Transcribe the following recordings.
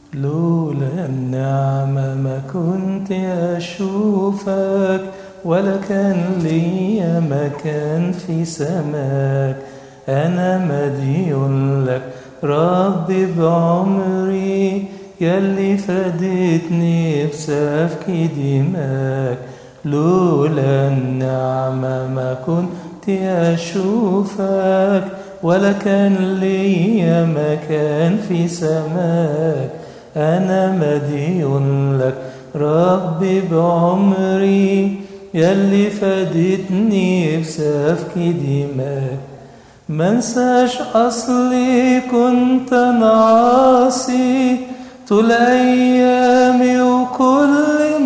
لولا النعمة ما كنت أشوفك ولا كان لي مكان في سماك أنا مديون لك ربي بعمري يلي فادتني بسفك دماك لولا النعمة ما كنت أشوفك ولا كان لي مكان في سماك أنا مديون لك ربي بعمري يلي فادتني بسفك دماك منساش أصلي كنت نعاصي طول أيامي وكل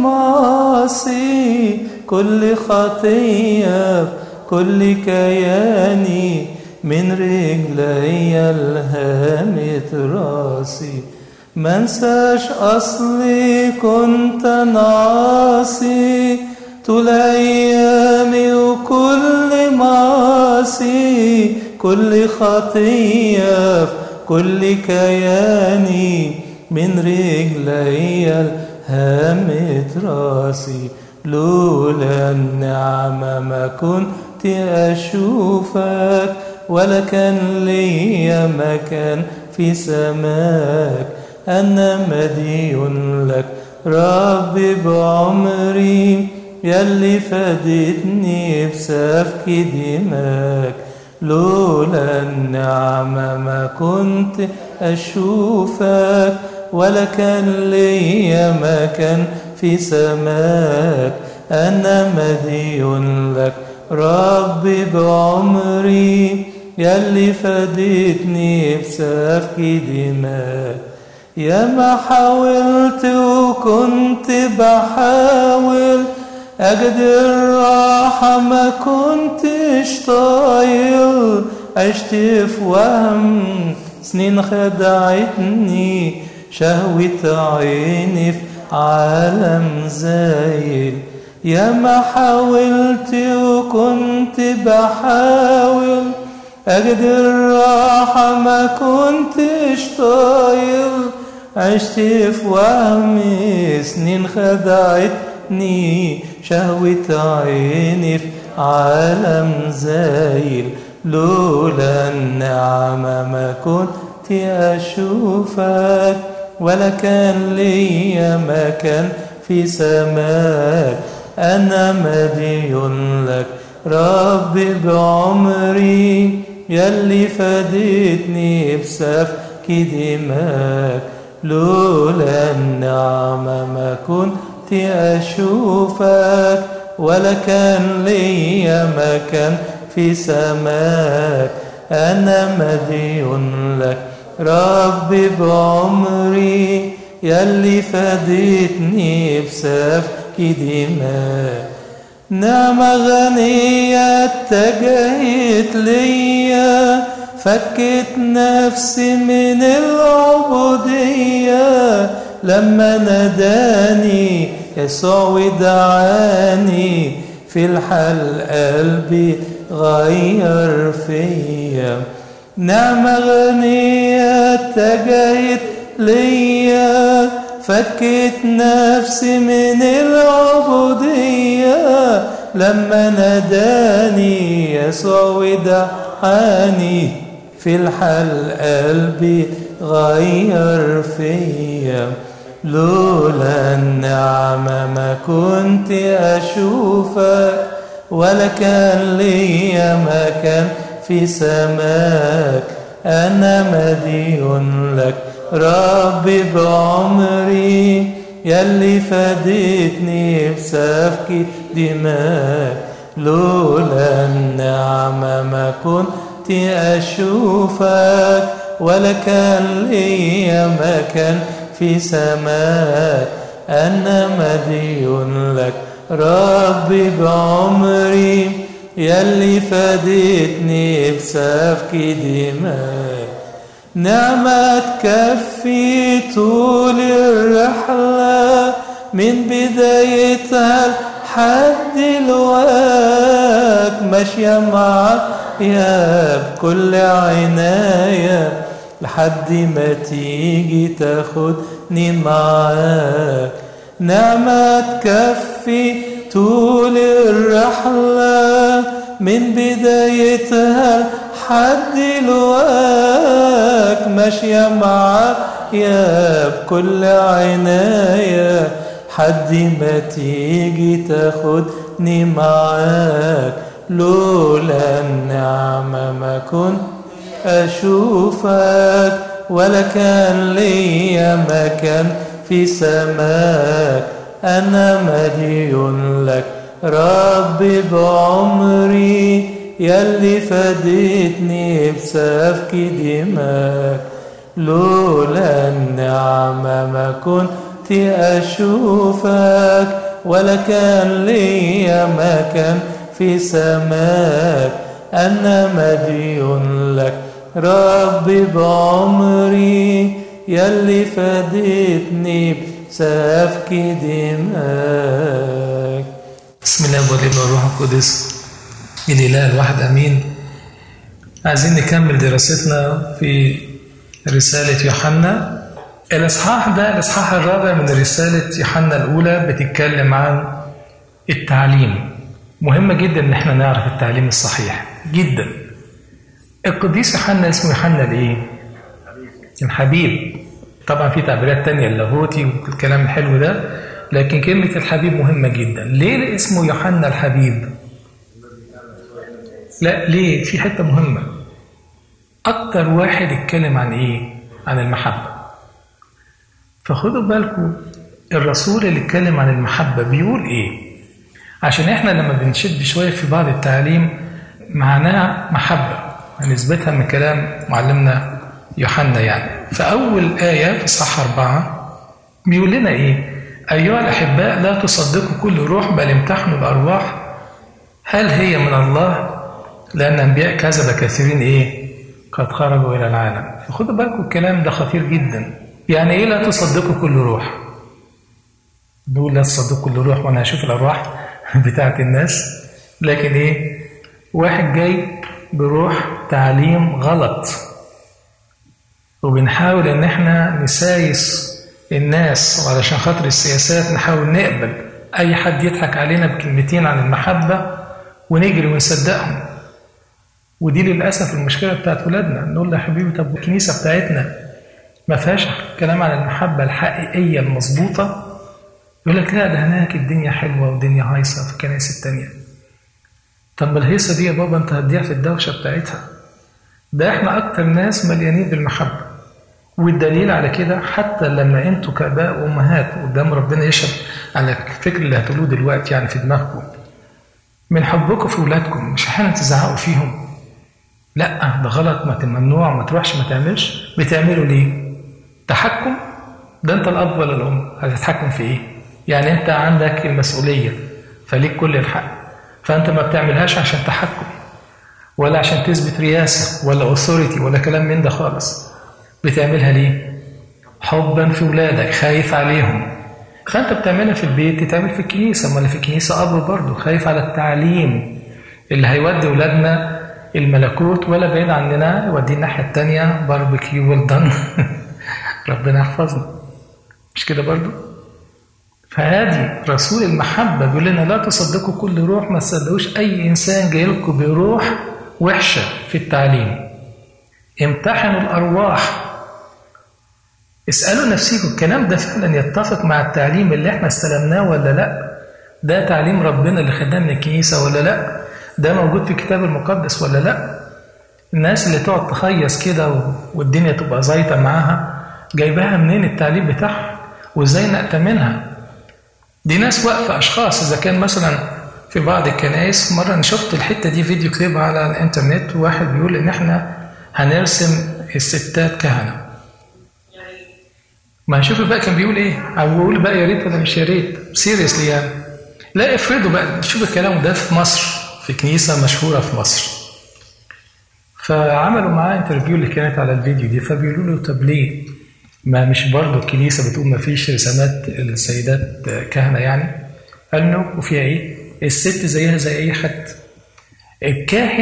معاصي كل خطية كل كياني من رجلي الهامة راسي منساش أصلي كنت نعاصي طول أيامي وكل معاصي كل خطية كل كياني من رجلي الهامة راسي لولا النعمة ما كنت أشوفك ولا كان لي مكان في سماك أنا مديون لك ربي بعمري يلي فادتني بسفك دماك لولا النعمة ما كنت أشوفك ولا كان لي مكان في سماك أنا مديون لك ربي بعمري يلي فادتني بسفك دماك يا ما حاولت وكنت بحاول أجد الراحة ما كنتش طايل عشت في وهم سنين خدعتني شهوة عيني في عالم زايل يا ما حاولت وكنت بحاول أجد الراحة ما كنتش طايل عشت في وهمي سنين خدعتني شهوة عيني في عالم زايل لولا النعمة ما كنت أشوفك ولا كان لي مكان في سماك أنا مديون لك ربي بعمري يلي فادتني بسفك دماك لولا النعمة ما كنت أشوفك ولا كان لي مكان في سماك أنا مديون لك ربي بعمري يلي فادتني بسفك دماء نعمة غنية اتجهت ليا فكت نفسي من العبودية لما ناداني يسوع ودعاني في الحال قلبي غير فيا نعمة غنية اتجهت ليا فكت نفسي من العبودية لما ناداني يسوع ودعاني في الحال قلبي غير فيا لولا النعمة ما كنت أشوفك ولا كان لي مكان في سماك أنا مديون لك ربي بعمري يلي فادتني بسفك دماك لولا النعمة ما كنت أشوفك ولا كان لي مكان في سماك أنا مديون لك ربي بعمري يلي فادتني بسفك دماك نعمة تكفي طول الرحلة من بدايتها لحد الوقت ماشية معاك يا بكل عناية لحد ما تيجي تاخدني معاك نعمة تكفي طول الرحلة من بدايتها لحد الوقت ماشية معايا بكل عناية حد ما تيجي تاخدني معاك لولا النعمة ما كنت أشوفك ولا كان ليا مكان في سماك أنا مديون لك ربي بعمري يلي فديتني بسفك دماك لولا النعمة ما كنت أشوفك ولا كان ليا مكان في سماك أنا مديون لك ربي بعمري يلي فديتني بسفك دماك بسم الله والابن والروح القدس الإله الواحد أمين عايزين نكمل دراستنا في رسالة يوحنا الإصحاح ده الإصحاح الرابع من رسالة يوحنا الأولى بتتكلم عن التعليم مهم جدا إن احنا نعرف التعليم الصحيح جدا القديس يوحنا اسمه يوحنا الإيه؟ الحبيب طبعا في تعبيرات تانية اللاهوتي والكلام الحلو ده لكن كلمة الحبيب مهمة جدا ليه اسمه يوحنا الحبيب لا ليه في حتة مهمة أكتر واحد اتكلم عن إيه عن المحبة فخدوا بالكم الرسول اللي اتكلم عن المحبة بيقول إيه عشان إحنا لما بنشد شوية في بعض التعليم معناها محبة هنثبتها من كلام معلمنا يوحنا يعني فأول آية في صح أربعة بيقول لنا إيه أيها الأحباء لا تصدقوا كل روح بل امتحنوا الأرواح هل هي من الله لأن أنبياء كذب كثيرين إيه قد خرجوا إلى العالم فخدوا بالكم الكلام ده خطير جدا يعني إيه لا تصدقوا كل روح نقول لا تصدقوا كل روح وأنا هشوف الأرواح بتاعت الناس لكن إيه واحد جاي بروح تعليم غلط وبنحاول ان احنا نسايس الناس وعلشان خاطر السياسات نحاول نقبل اي حد يضحك علينا بكلمتين عن المحبة ونجري ونصدقهم ودي للأسف المشكلة بتاعت ولادنا نقول له يا حبيبي طب الكنيسة بتاعتنا ما فيهاش كلام عن المحبة الحقيقية المظبوطة يقول لك لا ده هناك الدنيا حلوة والدنيا هايصة في الكنائس التانية طب ما الهيصة دي يا بابا انت هتضيع في الدوشة بتاعتها ده احنا أكتر ناس مليانين بالمحبة والدليل على كده حتى لما انتوا كاباء وامهات قدام ربنا يشهد على الفكر اللي هتقولوه دلوقتي يعني في دماغكم من حبكم في ولادكم مش احيانا تزعقوا فيهم لا ده غلط ما ممنوع ما تروحش ما تعملش بتعملوا ليه؟ تحكم ده انت الاب ولا الام هتتحكم في ايه؟ يعني انت عندك المسؤوليه فليك كل الحق فانت ما بتعملهاش عشان تحكم ولا عشان تثبت رياسه ولا اوثوريتي ولا كلام من ده خالص بتعملها ليه؟ حبا في ولادك خايف عليهم فانت بتعملها في البيت تتعمل في الكنيسه ما في الكنيسه اب برضه خايف على التعليم اللي هيودي ولادنا الملكوت ولا بعيد عننا يوديه الناحيه الثانيه باربيكيو ويل دان ربنا يحفظنا مش كده برضه؟ فهذه رسول المحبة بيقول لنا لا تصدقوا كل روح ما تصدقوش أي إنسان جاي لكم بروح وحشة في التعليم امتحنوا الأرواح اسألوا نفسيكم الكلام ده فعلا يتفق مع التعليم اللي احنا استلمناه ولا لا ده تعليم ربنا اللي خدناه من الكنيسة ولا لا ده موجود في الكتاب المقدس ولا لا الناس اللي تقعد تخيص كده والدنيا تبقى زيطة معاها جايباها منين التعليم بتاعها وازاي نأتمنها دي ناس واقفة أشخاص إذا كان مثلا في بعض الكنائس مرة أنا شفت الحتة دي فيديو كليب على الإنترنت واحد بيقول إن إحنا هنرسم الستات كهنة ما شوف بقى كان بيقول إيه أو بيقول بقى يا ريت ولا مش يا ريت سيريسلي يعني لا افرضوا بقى شوف الكلام ده في مصر في كنيسة مشهورة في مصر فعملوا معاه انترفيو اللي كانت على الفيديو دي فبيقولوا له طب ليه ما مش برضه الكنيسه بتقول ما فيش رسامات السيدات كهنه يعني قال له وفيها ايه؟ الست زيها زي اي حد الكاهن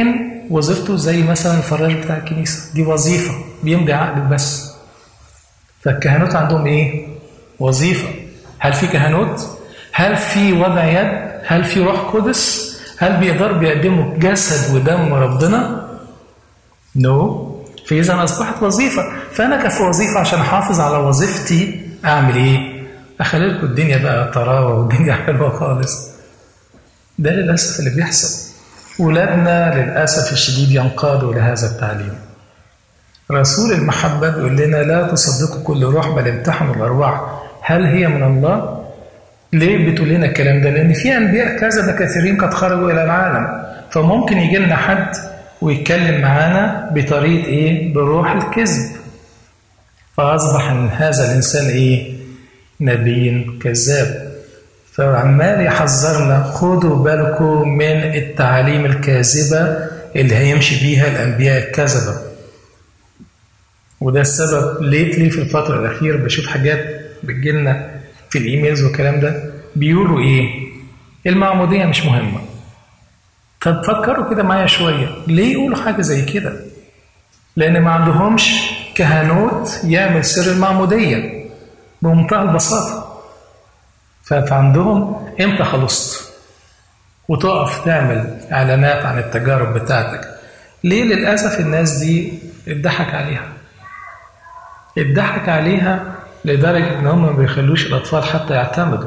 وظيفته زي مثلا الفراش بتاع الكنيسة دي وظيفة بيمضي عقد بس فالكهنوت عندهم ايه؟ وظيفة هل في كهنوت؟ هل في وضع يد؟ هل في روح قدس؟ هل بيقدروا بيقدموا جسد ودم ربنا؟ نو no. فإذا أصبحت وظيفة فأنا كفي وظيفة عشان أحافظ على وظيفتي أعمل إيه؟ أخلي لكم الدنيا بقى طراوة والدنيا حلوة خالص ده للأسف اللي بيحصل ولادنا للأسف الشديد ينقادوا لهذا التعليم رسول المحبة بيقول لنا لا تصدقوا كل روح بل امتحنوا الأرواح هل هي من الله؟ ليه بتقول لنا الكلام ده؟ لأن في أنبياء كذبة كثيرين قد خرجوا إلى العالم فممكن يجي لنا حد ويتكلم معانا بطريقة إيه؟ بروح الكذب فأصبح إن هذا الإنسان إيه؟ نبي كذاب فعمال يحذرنا خدوا بالكم من التعاليم الكاذبة اللي هيمشي بيها الأنبياء الكذبة وده السبب ليتلي في الفترة الأخيرة بشوف حاجات بتجيلنا في الإيميلز والكلام ده بيقولوا إيه؟ المعمودية مش مهمة طب فكروا كده معايا شوية ليه يقولوا حاجة زي كده؟ لأن ما عندهمش كهنوت يعمل سر المعمودية بمنتهى البساطة فعندهم امتى خلصت وتقف تعمل اعلانات عن التجارب بتاعتك ليه للاسف الناس دي اتضحك عليها اتضحك عليها لدرجه ان هم ما بيخلوش الاطفال حتى يعتمدوا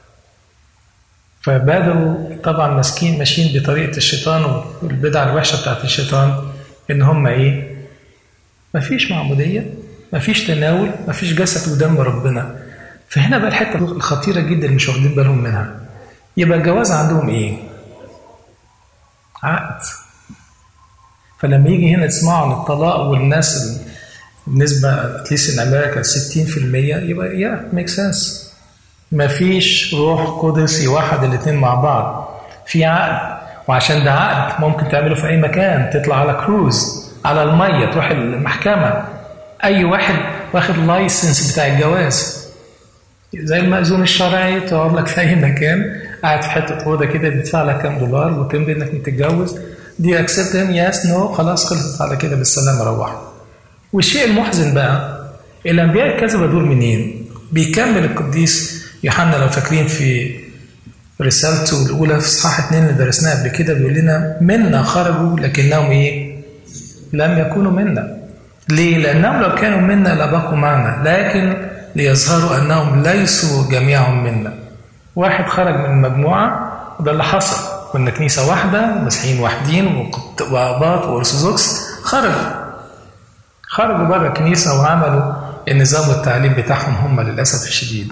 فبدأوا طبعا ماسكين ماشيين بطريقه الشيطان والبدع الوحشه بتاعت الشيطان ان هم ايه مفيش معموديه مفيش تناول مفيش جسد ودم ربنا فهنا بقى الحته الخطيره جدا اللي مش واخدين بالهم منها يبقى الجواز عندهم ايه؟ عقد فلما يجي هنا تسمعوا عن الطلاق والناس بالنسبه اتليست ان امريكا 60% يبقى يا ميك سنس مفيش روح قدس يوحد الاثنين مع بعض في عقد وعشان ده عقد ممكن تعمله في اي مكان تطلع على كروز على الميه تروح المحكمه اي واحد واخد لايسنس بتاع الجواز زي المأذون الشرعي تقعد لك في أي مكان قاعد في حتة أوضة كده بيدفع لك كام دولار وتمضي إنك تتجوز دي أكسبت يس نو خلاص خلصت على كده بالسلامة روحوا. والشيء المحزن بقى الأنبياء الكذبة دول منين؟ بيكمل القديس يوحنا لو فاكرين في رسالته الأولى في إصحاح اتنين اللي درسناها قبل كده بيقول لنا منا خرجوا لكنهم إيه؟ لم يكونوا منا. ليه؟ لأنهم لو كانوا منا لبقوا معنا لكن ليظهروا أنهم ليسوا جميعهم منا واحد خرج من المجموعة وده اللي حصل كنا كنيسة واحدة مسيحيين واحدين وأباط وأرثوذكس خرجوا خرجوا بره الكنيسة وعملوا النظام والتعليم بتاعهم هم للأسف الشديد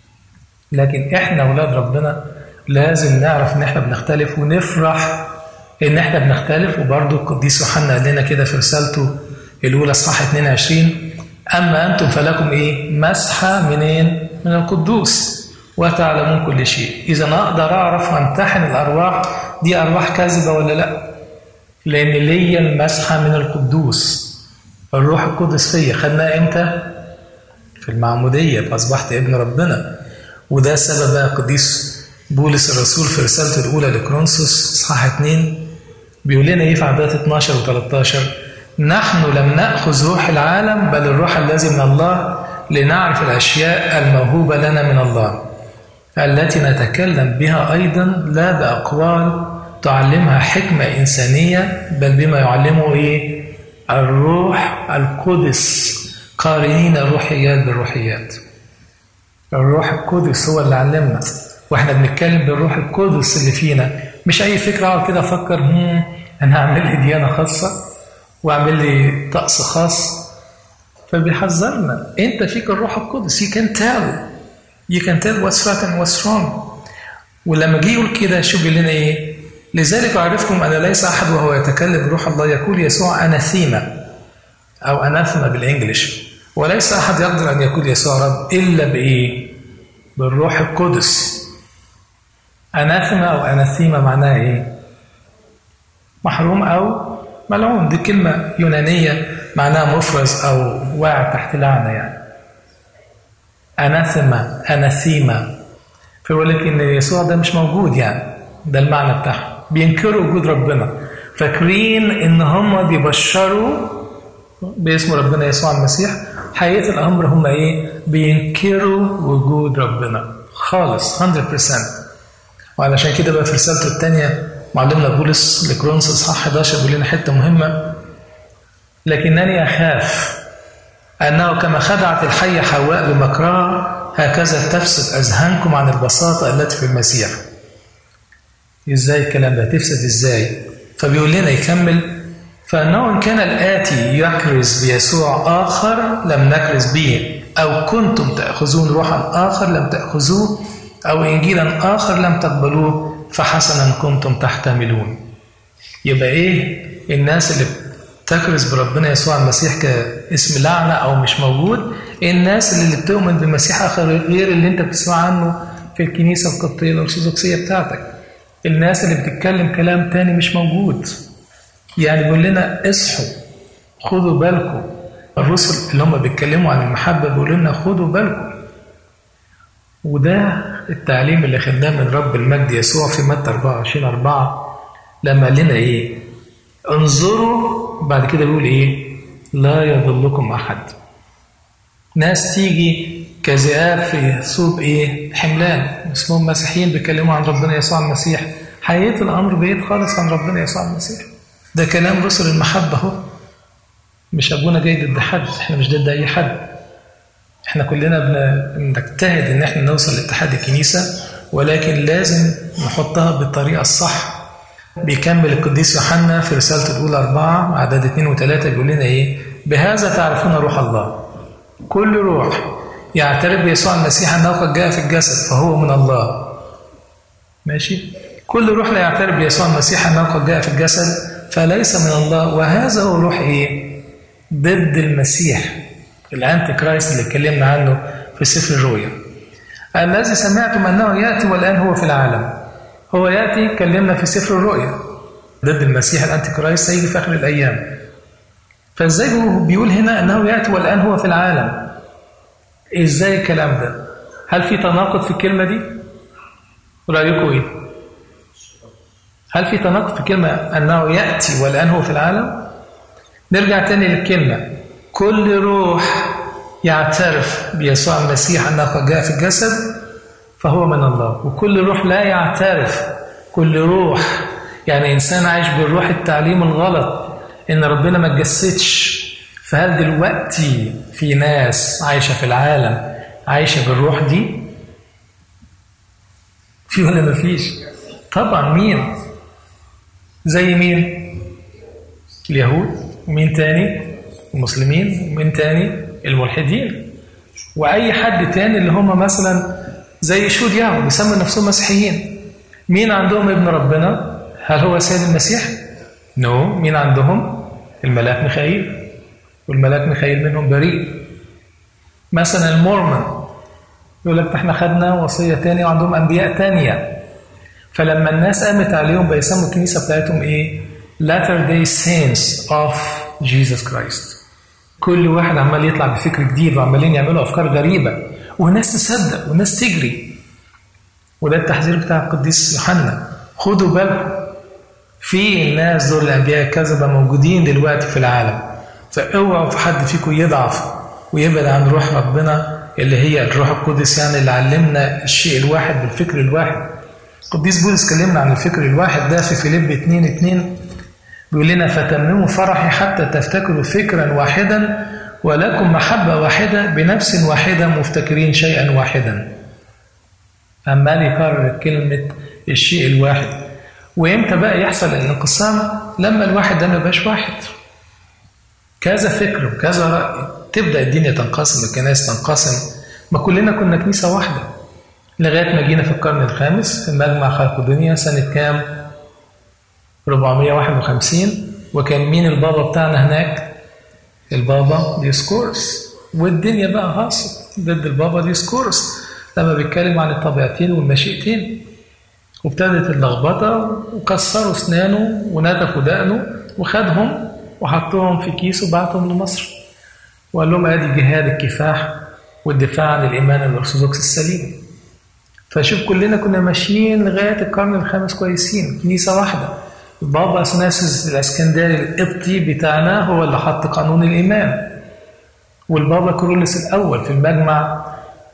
لكن إحنا أولاد ربنا لازم نعرف إن إحنا بنختلف ونفرح إن إحنا بنختلف وبرضه القديس يوحنا قال لنا كده في رسالته الأولى إصحاح 22 أما أنتم فلكم إيه؟ مسحة منين؟ من القدوس وتعلمون كل شيء إذا أقدر أعرف وأمتحن الأرواح دي أرواح كاذبة ولا لأ؟ لأن ليا المسحة من القدوس الروح القدس فيا خدناها إمتى؟ في المعمودية فأصبحت ابن ربنا وده سبب بقى قديس بولس الرسول في رسالته الأولى لكرونسوس إصحاح 2 بيقول لنا إيه في عدات 12 و13 نحن لم نأخذ روح العالم بل الروح الذي من الله لنعرف الأشياء الموهوبة لنا من الله التي نتكلم بها أيضا لا بأقوال تعلمها حكمة إنسانية بل بما يعلمه إيه؟ الروح القدس قارنين الروحيات بالروحيات الروح القدس هو اللي علمنا واحنا بنتكلم بالروح القدس اللي فينا مش اي فكره اقعد كده افكر انا هعمل لي ديانه خاصه واعمل لي طقس خاص فبيحذرنا انت فيك الروح القدس you can tell you can tell what's right and what's wrong ولما جه يقول كده شوف بيقول لنا ايه لذلك اعرفكم ان ليس احد وهو يتكلم بروح الله يقول يسوع اناثيما او اناثما بالانجلش وليس احد يقدر ان يقول يسوع رب الا بايه بالروح القدس اناثما او اناثيما معناها ايه محروم او ملعون دي كلمة يونانية معناها مفرز أو واقع تحت لعنة يعني أناثما أناثيما فيقول لك إن يسوع ده مش موجود يعني ده المعنى بتاعها بينكروا وجود ربنا فاكرين ان هم بيبشروا باسم ربنا يسوع المسيح حقيقة الأمر هم إيه؟ بينكروا وجود ربنا خالص 100% وعلشان كده بقى في رسالته الثانية معلمنا بولس لكرونس إصحاح 11 بيقول لنا حتة مهمة لكنني أخاف أنه كما خدعت الحية حواء بمكرها هكذا تفسد أذهانكم عن البساطة التي في المسيح إزاي الكلام ده تفسد إزاي فبيقول لنا يكمل فأنه إن كان الآتي يكرز بيسوع آخر لم نكرز به أو كنتم تأخذون روحا آخر لم تأخذوه أو إنجيلا آخر لم تقبلوه فحسنا كنتم تحتملون يبقى إيه الناس اللي تكرز بربنا يسوع المسيح كاسم لعنة أو مش موجود الناس اللي بتؤمن بمسيح آخر غير اللي أنت بتسمع عنه في الكنيسة القبطية الأرثوذكسية بتاعتك الناس اللي بتتكلم كلام تاني مش موجود يعني بيقول لنا اصحوا خدوا بالكم الرسل اللي هم بيتكلموا عن المحبة بيقولوا لنا خدوا بالكم وده التعليم اللي خدناه من رب المجد يسوع في متى 24 4 لما قال لنا ايه انظروا بعد كده بيقول ايه لا يضلكم احد ناس تيجي كذئاب في صوب ايه حملان اسمهم مسيحيين بيتكلموا عن ربنا يسوع المسيح حقيقة الأمر بعيد خالص عن ربنا يسوع المسيح ده كلام رسل المحبة اهو مش أبونا جاي ضد حد احنا مش ضد أي حد احنا كلنا بنجتهد ان احنا نوصل لاتحاد الكنيسة ولكن لازم نحطها بالطريقة الصح بيكمل القديس يوحنا في رسالته الأولى أربعة عدد اثنين وثلاثة بيقول لنا إيه بهذا تعرفون روح الله كل روح يعترف بيسوع المسيح أنه قد جاء في الجسد فهو من الله ماشي كل روح لا يعترف بيسوع المسيح أنه قد جاء في الجسد فليس من الله وهذا هو روح إيه ضد المسيح الأنتي كرايست اللي اتكلمنا عنه في سفر الرؤيا الذي سمعتم أنه يأتي والآن هو في العالم هو يأتي كلمنا في سفر الرؤيا ضد المسيح الأنتي كرايست هيجي في آخر الأيام فإزاي بيقول هنا أنه يأتي والآن هو في العالم إزاي الكلام ده هل في تناقض في الكلمة دي رأيكم إيه هل في تناقض في كلمة أنه يأتي والآن هو في العالم نرجع تاني للكلمة كل روح يعترف بيسوع المسيح أنه قد جاء في الجسد فهو من الله وكل روح لا يعترف كل روح يعني إنسان عايش بالروح التعليم الغلط إن ربنا ما اتجسدش فهل دلوقتي في ناس عايشة في العالم عايشة بالروح دي في ولا ما فيش طبعا مين زي مين اليهود ومين تاني المسلمين ومين تاني الملحدين واي حد تاني اللي هم مثلا زي شهود يهوه بيسموا نفسهم مسيحيين مين عندهم ابن ربنا هل هو سيد المسيح نو no. مين عندهم الملاك ميخائيل والملاك ميخائيل منهم بريء مثلا المورمون يقول لك احنا خدنا وصيه تانية وعندهم انبياء تانية فلما الناس قامت عليهم بيسموا الكنيسه بتاعتهم ايه latter day saints of Jesus Christ كل واحد عمال يطلع بفكر جديد وعمالين يعملوا افكار غريبه وناس تصدق وناس تجري وده التحذير بتاع القديس يوحنا خدوا بالكم في الناس دول الانبياء الكذبه موجودين دلوقتي في العالم فاوعوا في حد فيكم يضعف ويبعد عن روح ربنا اللي هي الروح القدس يعني اللي علمنا الشيء الواحد بالفكر الواحد القديس بولس كلمنا عن الفكر الواحد ده في فيليب 2 2 بيقول لنا فتمموا فرحي حتى تفتكروا فكرا واحدا ولكم محبة واحدة بنفس واحدة مفتكرين شيئا واحدا عمال يكرر كلمة الشيء الواحد وامتى بقى يحصل الانقسام لما الواحد ده ما يبقاش واحد كذا فكر وكذا رأي تبدأ الدنيا تنقسم الكنائس تنقسم ما كلنا كنا كنيسة واحدة لغاية ما جينا في القرن الخامس في مجمع خلق الدنيا سنة كام 451 وكان مين البابا بتاعنا هناك البابا ديسكورس والدنيا بقى هاصت ضد البابا ديسكورس لما بيتكلم عن الطبيعتين والمشيئتين وابتدت اللخبطة وكسروا اسنانه ونتفوا دقنه وخدهم وحطوهم في كيس وبعتهم لمصر وقال لهم ادي جهاد الكفاح والدفاع عن الايمان الارثوذكسي السليم فشوف كلنا كنا ماشيين لغايه القرن الخامس كويسين كنيسه واحده البابا اثناسيس الاسكندري القبطي بتاعنا هو اللي حط قانون الايمان والبابا كورولوس الاول في المجمع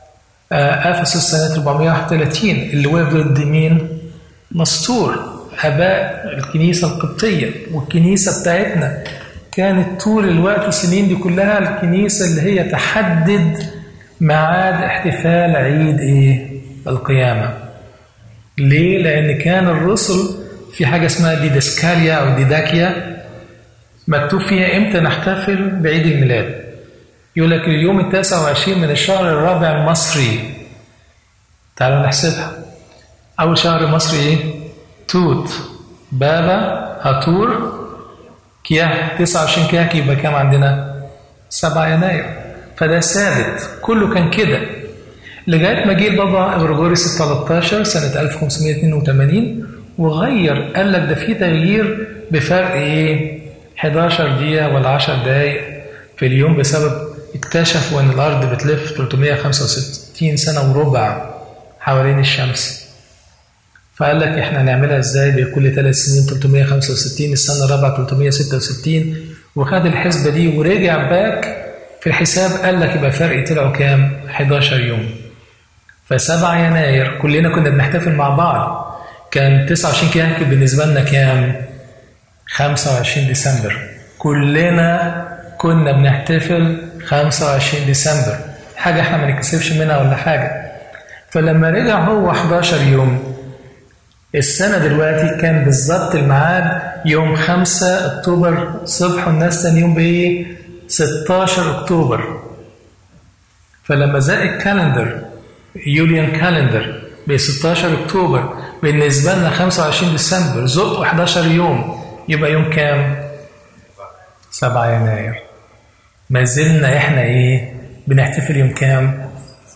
افسس سنه 431 اللي وقف ضد مين؟ نسطور اباء الكنيسه القبطيه والكنيسه بتاعتنا كانت طول الوقت السنين دي كلها الكنيسه اللي هي تحدد ميعاد احتفال عيد ايه؟ القيامه. ليه؟ لان كان الرسل في حاجه اسمها ديدسكاليا او ديداكيا مكتوب فيها امتى نحتفل بعيد الميلاد. يقول لك اليوم التاسع وعشرين من الشهر الرابع المصري. تعالوا نحسبها. أول شهر مصري إيه؟ توت بابا هاتور كياك 29 كياك يبقى كام عندنا؟ 7 يناير فده ثابت كله كان كده لغايه ما جه البابا غريغوريوس ال 13 سنه 1582 وغير قال لك ده في تغيير بفرق ايه؟ 11 دقيقه ولا 10 دقائق في اليوم بسبب اكتشفوا ان الارض بتلف 365 سنه وربع حوالين الشمس فقال لك احنا هنعملها ازاي بكل ثلاث سنين 365 السنه الرابعه 366 وخد الحسبه دي ورجع باك في الحساب قال لك يبقى فرق طلعوا كام؟ 11 يوم. ف7 يناير كلنا كنا بنحتفل مع بعض كان 29 كهك بالنسبه لنا كام؟ 25 ديسمبر. كلنا كنا بنحتفل 25 ديسمبر. حاجه احنا ما نكسبش منها ولا حاجه. فلما رجع هو 11 يوم السنة دلوقتي كان بالظبط الميعاد يوم 5 أكتوبر صبح والناس تاني يوم بإيه؟ 16 أكتوبر فلما زق الكالندر يوليان كالندر ب 16 أكتوبر بالنسبة لنا 25 ديسمبر زقوا 11 يوم يبقى يوم كام؟ 7 يناير ما زلنا احنا ايه؟ بنحتفل يوم كام؟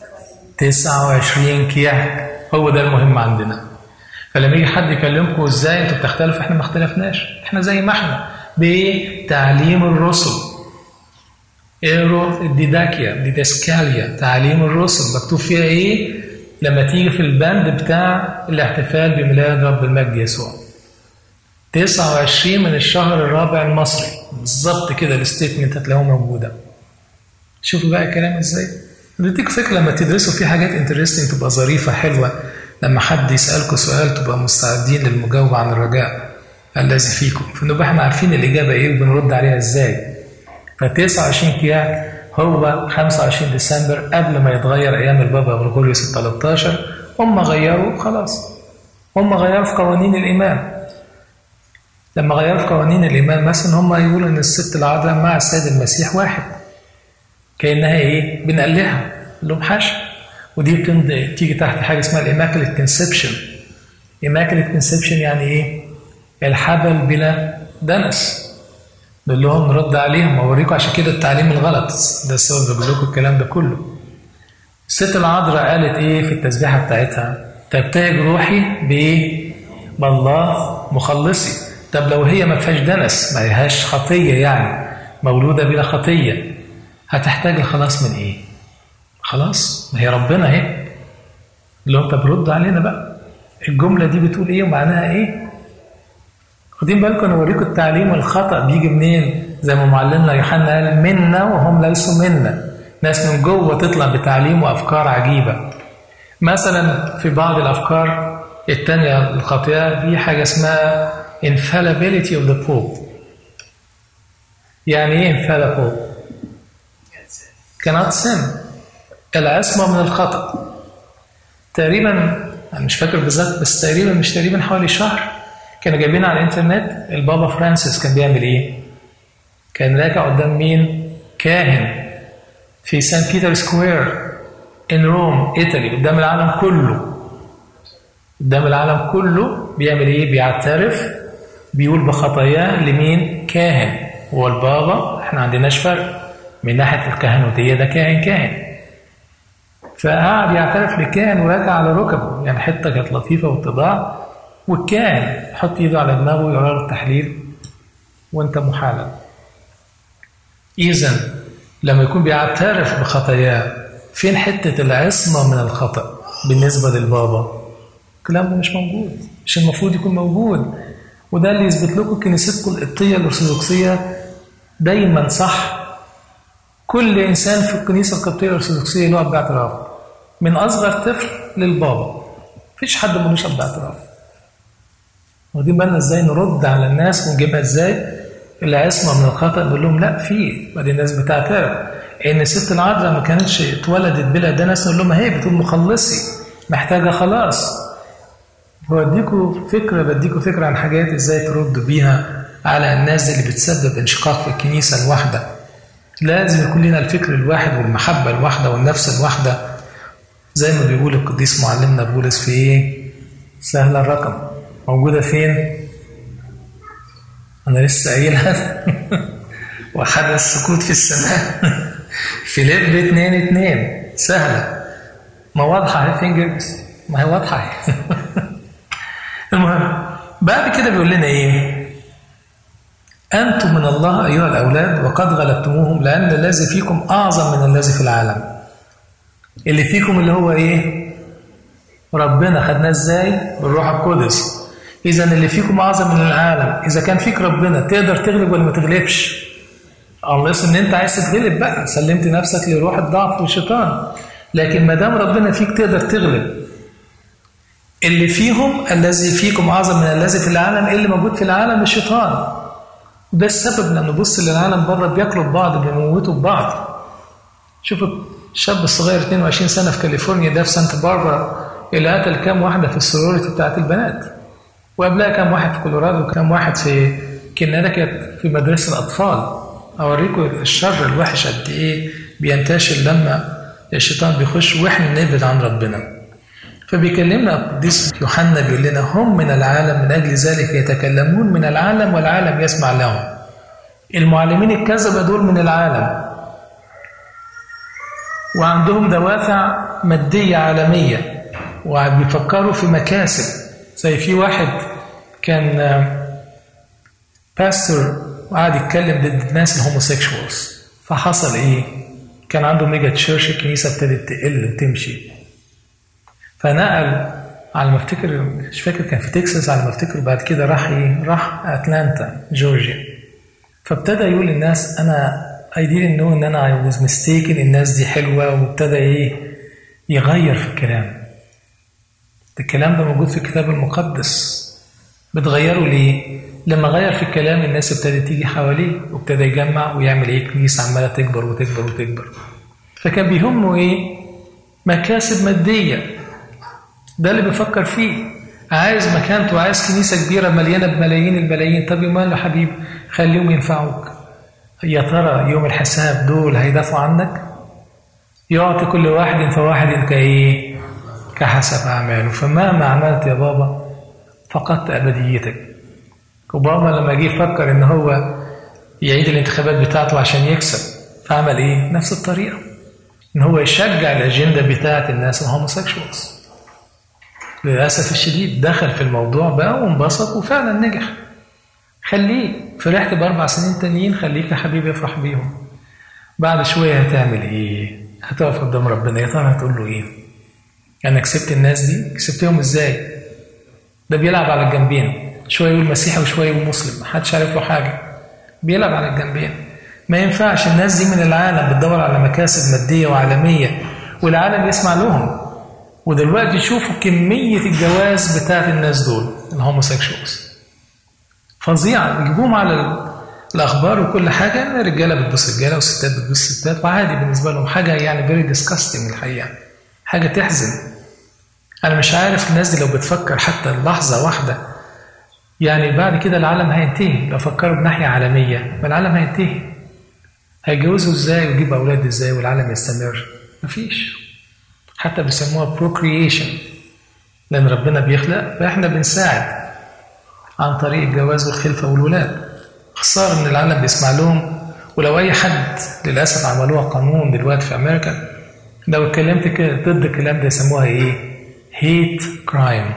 29 كياك هو ده المهم عندنا فلما يجي حد يكلمكم ازاي انتوا بتختلفوا احنا ما اختلفناش احنا زي ما احنا بتعليم الرسل ايرو الديداكيا ديداسكاليا تعليم الرسل مكتوب فيها ايه لما تيجي في البند بتاع الاحتفال بميلاد رب المجد يسوع 29 من الشهر الرابع المصري بالظبط كده الستيتمنت هتلاقوها موجوده شوفوا بقى الكلام ازاي بديك فكره لما تدرسوا في حاجات انترستنج تبقى ظريفه حلوه لما حد يسألكم سؤال تبقى مستعدين للمجاوبة عن الرجاء الذي فيكم فنبقى احنا عارفين الإجابة إيه وبنرد عليها إزاي ف 29 كياك هو 25 ديسمبر قبل ما يتغير أيام البابا غريغوريوس ال 13 هم غيروا خلاص هم غيروا في قوانين الإيمان لما غيروا في قوانين الإيمان مثلا هم يقولوا إن الست العذراء مع السيد المسيح واحد كأنها إيه؟ بنقلها لهم حاشا ودي بتيجي تحت حاجه اسمها الإماكلة كونسبشن إماكلة كونسبشن يعني ايه؟ الحبل بلا دنس نقول لهم نرد عليهم واوريكم عشان كده التعليم الغلط ده السبب بقول لكم الكلام ده كله الست العذراء قالت ايه في التسبيحه بتاعتها تبتهج روحي بايه بالله مخلصي طب لو هي ما فيهاش دنس ما فيهاش خطيه يعني مولوده بلا خطيه هتحتاج الخلاص من ايه خلاص ما هي ربنا اهي اللي هو طب رد علينا بقى الجمله دي بتقول ايه ومعناها ايه واخدين بالكم انا اوريكم التعليم الخطا بيجي منين زي ما معلمنا يوحنا قال منا وهم ليسوا منا ناس من جوه تطلع بتعليم وافكار عجيبه مثلا في بعض الافكار التانية الخاطئه في حاجه اسمها infallibility of the pope يعني ايه infallible cannot sin العصمه من الخطا تقريبا انا مش فاكر بالظبط بس تقريبا مش تقريبا حوالي شهر كانوا جايبين على الانترنت البابا فرانسيس كان بيعمل ايه؟ كان راجع قدام مين؟ كاهن في سان بيتر سكوير ان روم ايطالي قدام العالم كله قدام العالم كله بيعمل ايه؟ بيعترف بيقول بخطاياه لمين؟ كاهن هو البابا احنا ما عندناش فرق من ناحيه الكهنوتيه ده كاهن كاهن فقعد يعترف للكاهن ورجع على ركبه يعني حته كانت لطيفه واتضاع والكاهن يحط ايده على دماغه ويقرا له التحليل وانت محالل. اذا لما يكون بيعترف بخطاياه فين حته العصمه من الخطا بالنسبه للبابا؟ الكلام ده مش موجود مش المفروض يكون موجود وده اللي يثبت لكم كنيستكم القبطية الأرثوذكسية دايما صح كل إنسان في الكنيسة القبطية الأرثوذكسية له أب اعتراف من أصغر طفل للبابا مفيش حد ملوش أب اعتراف واخدين بالنا ازاي نرد على الناس ونجيبها ازاي العصمه من الخطا نقول لهم لا في بعدين الناس بتعترف ان الست العذراء ما كانتش اتولدت بلا ده ناس نقول لهم هي بتقول مخلصي محتاجه خلاص بوديكوا فكره بديكوا فكره عن حاجات ازاي تردوا بيها على الناس اللي بتسبب انشقاق في الكنيسه الواحده لازم يكون لنا الفكر الواحد والمحبه الواحده والنفس الواحده زي ما بيقول القديس معلمنا بولس في ايه سهل الرقم موجوده فين انا لسه قايلها وحدث السكوت في السماء فيليب 2 2 سهله ما واضحه اهي فينجرز ما هي واضحه المهم بعد كده بيقول لنا ايه انتم من الله ايها الاولاد وقد غلبتموهم لان الذي فيكم اعظم من الذي في العالم اللي فيكم اللي هو ايه ربنا خدناه ازاي بالروح القدس اذا اللي فيكم اعظم من العالم اذا كان فيك ربنا تقدر تغلب ولا ما تغلبش الله ان انت عايز تتغلب بقى سلمت نفسك لروح الضعف والشيطان لكن ما دام ربنا فيك تقدر تغلب اللي فيهم الذي فيكم اعظم من الذي في العالم اللي موجود في العالم الشيطان ده السبب لما نبص للعالم بره بياكلوا ببعض بيموتوا ببعض شوفوا الشاب الصغير 22 سنه في كاليفورنيا ده في سانتا باربرا اللي قتل كام واحده في السروريتي بتاعت البنات وقبلها كام واحد في كولورادو وكام واحد في كندا في مدرسه الاطفال اوريكم الشر الوحش قد ايه بينتشر لما الشيطان بيخش واحنا نبعد عن ربنا فبيكلمنا القديس يوحنا بيقول لنا هم من العالم من اجل ذلك يتكلمون من العالم والعالم يسمع لهم المعلمين الكذبه دول من العالم وعندهم دوافع ماديه عالميه وبيفكروا في مكاسب زي في واحد كان باستور وقعد يتكلم ضد الناس الهوموسيكشوالز فحصل ايه؟ كان عنده ميجا تشيرش الكنيسه ابتدت تقل وتمشي فنقل على ما افتكر مش فاكر كان في تكساس على ما افتكر بعد كده راح ايه؟ راح اتلانتا جورجيا فابتدى يقول للناس انا اي didn't know ان انا اي was mistaken الناس دي حلوه وابتدى ايه؟ يغير في الكلام الكلام ده موجود في الكتاب المقدس بتغيره ليه؟ لما غير في الكلام الناس ابتدت تيجي حواليه وابتدى يجمع ويعمل ايه كنيسه عماله تكبر وتكبر وتكبر فكان بيهمه ايه؟ مكاسب ماديه ده اللي بيفكر فيه عايز مكانته وعايز كنيسه كبيره مليانه بملايين الملايين طب يا يا حبيبي خليهم ينفعوك يا ترى يوم الحساب دول هيدافعوا عنك؟ يعطي كل واحد فواحد كايه؟ كحسب أعماله فمهما عملت يا بابا فقدت أبديتك أوباما لما جه يفكر إن هو يعيد الانتخابات بتاعته عشان يكسب فعمل إيه؟ نفس الطريقة إن هو يشجع الأجندة بتاعة الناس الهوموسيكشوالز للأسف الشديد دخل في الموضوع بقى وانبسط وفعلا نجح خليه فرحت بأربع سنين تانيين خليك يا حبيبي افرح بيهم بعد شوية هتعمل إيه؟ هتقف قدام ربنا يا ترى هتقول له إيه؟ انا كسبت الناس دي كسبتهم ازاي ده بيلعب على الجنبين شويه يقول مسيحي وشويه يقول مسلم محدش عارف له حاجه بيلعب على الجنبين ما ينفعش الناس دي من العالم بتدور على مكاسب ماديه وعالميه والعالم يسمع لهم ودلوقتي شوفوا كميه الجواز بتاعت الناس دول الهوموسيكشوالز فظيعه يجيبوهم على الاخبار وكل حاجه رجاله بتبص رجاله وستات بتبص ستات وعادي بالنسبه لهم حاجه يعني فيري ديسكاستنج الحقيقه حاجة تحزن أنا مش عارف الناس دي لو بتفكر حتى لحظة واحدة يعني بعد كده العالم هينتهي لو فكروا بناحية عالمية ما العالم هينتهي هيتجوزوا ازاي ويجيبوا أولاد ازاي والعالم يستمر مفيش حتى بيسموها procreation لأن ربنا بيخلق فإحنا بنساعد عن طريق الجواز والخلفة والولاد خسارة إن العالم بيسمع لهم ولو أي حد للأسف عملوها قانون دلوقتي في أمريكا لو اتكلمت كده ضد الكلام ده يسموها ايه؟ هيت كرايم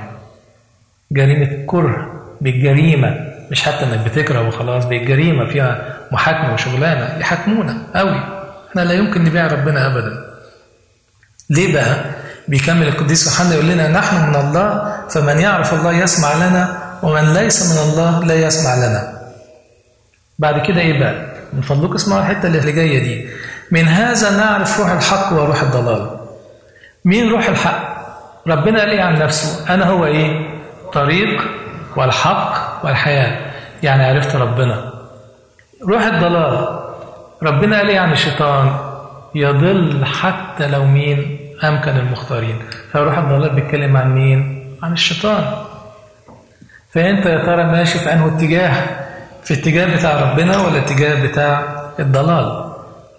جريمة كره بالجريمة مش حتى انك بتكره وخلاص بالجريمة فيها محاكمة وشغلانة يحاكمونا قوي احنا لا يمكن نبيع ربنا ابدا ليه بقى؟ بيكمل القديس يوحنا يقول لنا نحن من الله فمن يعرف الله يسمع لنا ومن ليس من الله لا يسمع لنا بعد كده ايه بقى من فضلك اسمعوا الحته اللي جايه دي من هذا نعرف روح الحق وروح الضلال مين روح الحق ربنا قال ايه عن نفسه انا هو ايه طريق والحق والحياه يعني عرفت ربنا روح الضلال ربنا قال ايه عن الشيطان يضل حتى لو مين امكن المختارين فروح الضلال بيتكلم عن مين عن الشيطان فانت يا ترى ماشي في انه اتجاه في اتجاه بتاع ربنا ولا اتجاه بتاع الضلال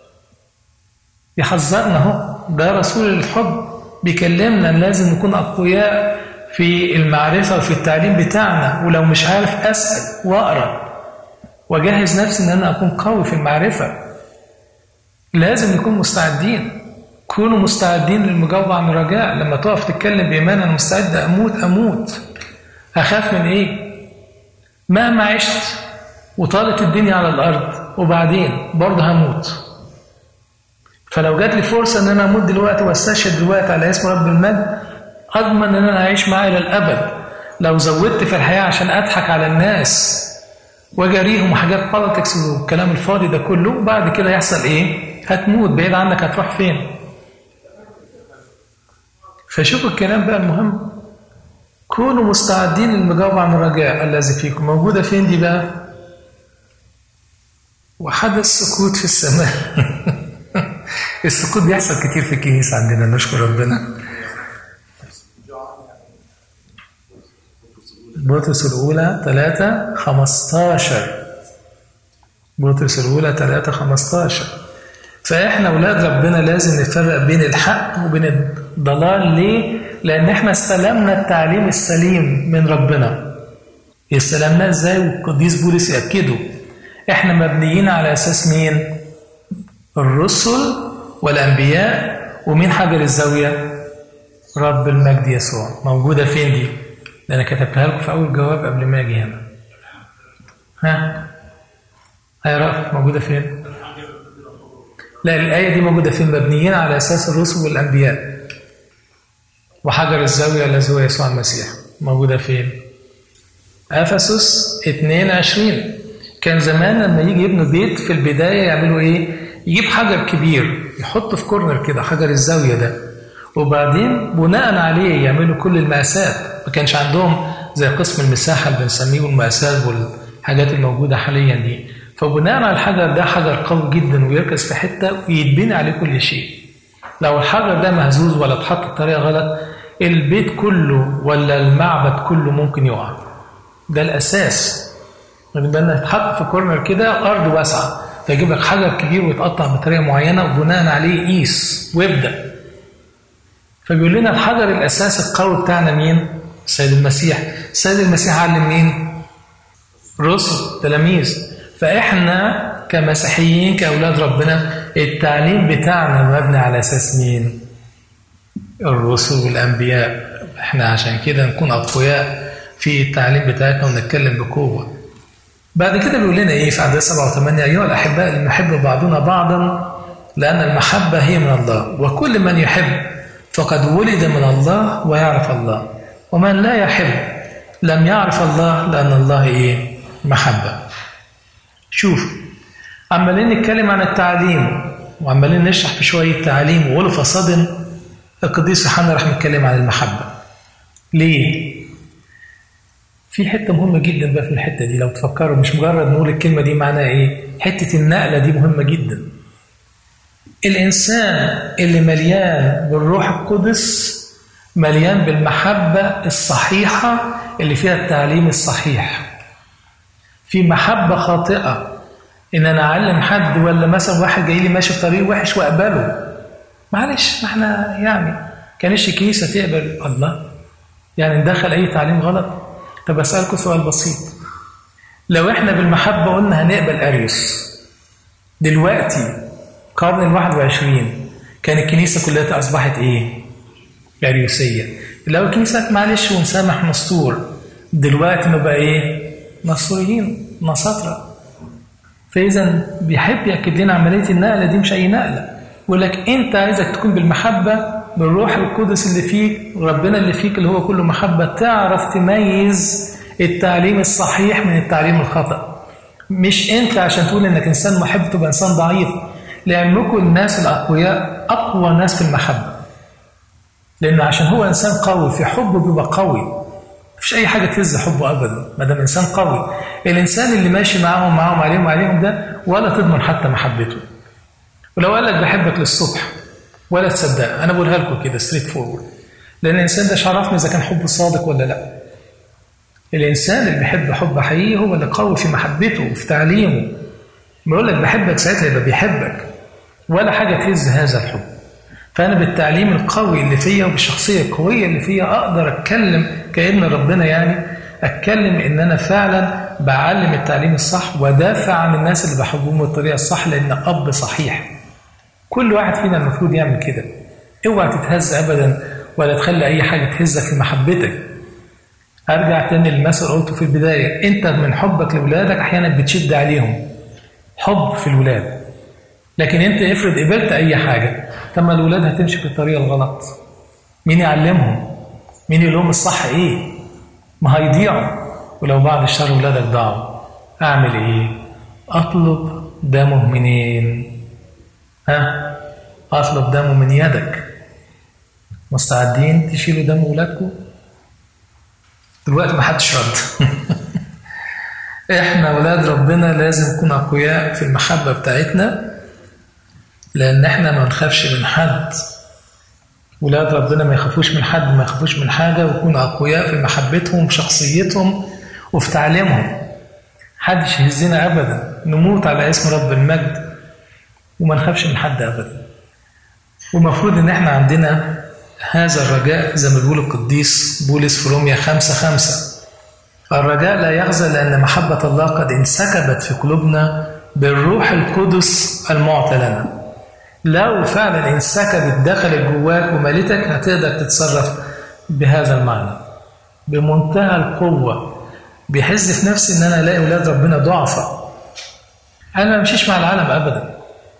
يحذرنا اهو ده رسول الحب بيكلمنا ان لازم نكون اقوياء في المعرفه وفي التعليم بتاعنا ولو مش عارف اسال واقرا واجهز نفسي ان انا اكون قوي في المعرفه لازم نكون مستعدين كونوا مستعدين للمجاوبه عن الرجاء لما تقف تتكلم بايمان انا مستعد اموت اموت اخاف من ايه مهما عشت وطالت الدنيا على الارض وبعدين برضه هموت فلو جات لي فرصه ان انا اموت دلوقتي واستشهد دلوقتي على اسم رب المجد اضمن ان انا اعيش معاه الى الابد لو زودت في الحياه عشان اضحك على الناس واجاريهم حاجات بوليتكس والكلام الفاضي ده كله وبعد كده يحصل ايه؟ هتموت بعيد عنك هتروح فين؟ فشوفوا الكلام بقى المهم كونوا مستعدين للمجاوبة عن الرجاء الذي فيكم موجودة فين دي بقى؟ وحدث سكوت في السماء السكوت بيحصل كتير في الكنيسة عندنا نشكر ربنا بطرس الأولى 3 15 بطرس الأولى 3 15 فإحنا أولاد ربنا لازم نفرق بين الحق وبين الضلال ليه؟ لأن إحنا استلمنا التعليم السليم من ربنا استلمناه إزاي والقديس بولس يأكده إحنا مبنيين على أساس مين؟ الرسل والأنبياء ومين حجر الزاوية؟ رب المجد يسوع موجودة فين دي؟ ده أنا كتبتها لكم في أول جواب قبل ما أجي هنا ها؟ هيا رأفت موجودة فين؟ لا الآية دي موجودة فين؟ مبنيين على أساس الرسل والأنبياء وحجر الزاوية الذي هو يسوع المسيح موجودة فين؟ أفسس 22 كان زمان لما يجي يبنوا بيت في البداية يعملوا إيه؟ يجيب حجر كبير يحطه في كورنر كده حجر الزاوية ده وبعدين بناء عليه يعملوا كل المقاسات ما كانش عندهم زي قسم المساحة اللي بنسميه المقاسات والحاجات الموجودة حاليا دي فبناء على الحجر ده حجر قوي جدا ويركز في حتة ويتبني عليه كل شيء لو الحجر ده مهزوز ولا اتحط بطريقة غلط البيت كله ولا المعبد كله ممكن يقع ده الأساس بالنا يتحط في كورنر كده أرض واسعة فيجيب لك حجر كبير ويتقطع بطريقة معينة وبناء عليه قيس وابدأ فبيقول لنا الحجر الأساس القوي بتاعنا مين؟ السيد المسيح السيد المسيح علم مين؟ رسل تلاميذ فإحنا كمسيحيين كأولاد ربنا التعليم بتاعنا مبني على أساس مين؟ الرسل والأنبياء إحنا عشان كده نكون أقوياء في التعليم بتاعتنا ونتكلم بقوة بعد كده بيقول لنا إيه في عدد سبعة وثمانية أيها الأحباء المحب بعضنا بعضا لأن المحبة هي من الله وكل من يحب فقد ولد من الله ويعرف الله ومن لا يحب لم يعرف الله لأن الله إيه؟ محبة شوف عمالين نتكلم عن التعليم وعمالين نشرح في شوية تعليم وقولوا فصاد القديس يوحنا راح نتكلم عن المحبة ليه؟ في حتة مهمة جدا بقى في الحتة دي لو تفكروا مش مجرد نقول الكلمة دي معناها ايه؟ حتة النقلة دي مهمة جدا. الإنسان اللي مليان بالروح القدس مليان بالمحبة الصحيحة اللي فيها التعليم الصحيح. في محبة خاطئة إن أنا أعلم حد ولا مثلا واحد جاي لي ماشي في طريق وحش وأقبله. معلش ما احنا يعني كانش الكنيسة تقبل الله يعني ندخل أي تعليم غلط طب أسألكم سؤال بسيط لو احنا بالمحبة قلنا هنقبل أريوس دلوقتي القرن الواحد وعشرين كان الكنيسة كلها أصبحت إيه؟ أريوسية لو الكنيسة معلش ونسامح نسطور دلوقتي نبقى إيه؟ نصوريين نصاطرة فإذا بيحب يأكد لنا عملية النقلة دي مش أي نقلة يقول لك أنت عايزك تكون بالمحبة بالروح القدس اللي فيك ربنا اللي فيك اللي هو كله محبة تعرف تميز التعليم الصحيح من التعليم الخطأ مش انت عشان تقول انك انسان محب تبقى انسان ضعيف لعلمكم الناس الاقوياء اقوى ناس في المحبه لان عشان هو انسان قوي في حبه بيبقى قوي مفيش اي حاجه تهز حبه ابدا ما دام انسان قوي الانسان اللي ماشي معاهم معاهم عليهم عليهم ده ولا تضمن حتى محبته ولو قال لك بحبك للصبح ولا تصدق انا بقولها لكم كده ستريت فورورد لان الانسان ده عرفني اذا كان حبه صادق ولا لا الانسان اللي بيحب حب حقيقي هو اللي قوي في محبته وفي تعليمه بيقول لك بحبك ساعتها يبقى بيحبك ولا حاجه تهز هذا الحب فانا بالتعليم القوي اللي فيا وبالشخصيه القويه اللي فيا اقدر اتكلم كابن ربنا يعني اتكلم ان انا فعلا بعلم التعليم الصح ودافع عن الناس اللي بحبهم بالطريقه الصح لان اب صحيح كل واحد فينا المفروض يعمل كده اوعى تتهز ابدا ولا تخلي اي حاجه تهزك في محبتك ارجع تاني للمثل قلته في البدايه انت من حبك لاولادك احيانا بتشد عليهم حب في الولاد لكن انت افرض قبلت اي حاجه طب ما الاولاد هتمشي في الطريقه الغلط مين يعلمهم مين يقول لهم الصح ايه ما هيضيعوا ولو بعد الشر ولادك ضاعوا اعمل ايه اطلب دمه منين ها اطلب دمه من يدك مستعدين تشيلوا دم ولادكم دلوقتي ما حدش رد احنا ولاد ربنا لازم نكون اقوياء في المحبه بتاعتنا لان احنا ما نخافش من حد ولاد ربنا ما يخافوش من حد ما يخافوش من حاجه ويكونوا اقوياء في محبتهم في شخصيتهم وفي تعليمهم حدش يهزنا ابدا نموت على اسم رب المجد وما نخافش من حد ابدا والمفروض ان احنا عندنا هذا الرجاء زي ما بيقول القديس بولس في روميا خمسة خمسة الرجاء لا يخزى لأن محبة الله قد انسكبت في قلوبنا بالروح القدس المعطى لنا لو فعلا انسكبت دخلت جواك ومالتك هتقدر تتصرف بهذا المعنى بمنتهى القوة بيحز في نفسي ان انا الاقي اولاد ربنا ضعفاء انا ما امشيش مع العالم ابدا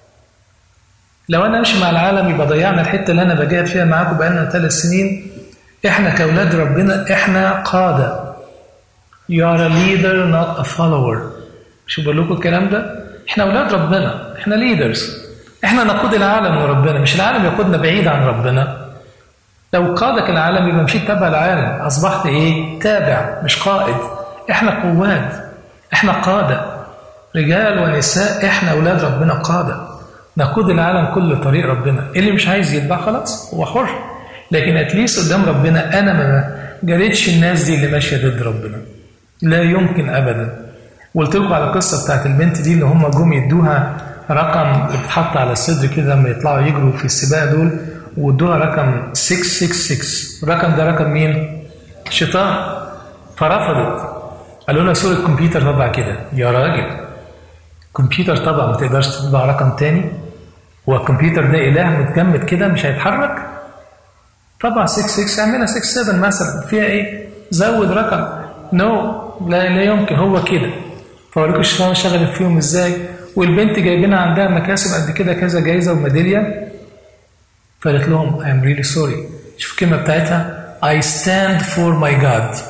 لو انا امشي مع العالم يبقى ضيعنا الحته اللي انا بجاهد فيها معاكم بقالنا ثلاث سنين احنا كاولاد ربنا احنا قاده You are a leader not a follower مش بقول لكم الكلام ده احنا اولاد ربنا احنا leaders احنا نقود العالم وربنا مش العالم يقودنا بعيد عن ربنا لو قادك العالم يبقى مشيت تبع العالم اصبحت ايه تابع مش قائد احنا قواد احنا قاده رجال ونساء احنا اولاد ربنا قاده نقود العالم كل طريق ربنا اللي مش عايز يتبع خلاص هو حر لكن اتليس قدام ربنا انا ما جريتش الناس دي اللي ماشيه ضد ربنا لا يمكن ابدا قلت لكم على القصه بتاعت البنت دي اللي هم جم يدوها رقم بتتحط على الصدر كده لما يطلعوا يجروا في السباق دول وادوها رقم 666 الرقم ده رقم مين؟ الشيطان فرفضت قالوا لها سوق الكمبيوتر طبع كده يا راجل كمبيوتر طبعا ما تقدرش تطبع رقم تاني هو الكمبيوتر ده اله متجمد كده مش هيتحرك طبعا 66 اعملها 67 مثلا فيها ايه زود رقم نو no. لا لا يمكن هو كده فوريكم الشيطان شغلت فيهم ازاي والبنت جايبينها عندها مكاسب قد كده كذا جايزه وميداليه فقالت لهم I'm really sorry شوف الكلمه بتاعتها I stand for my God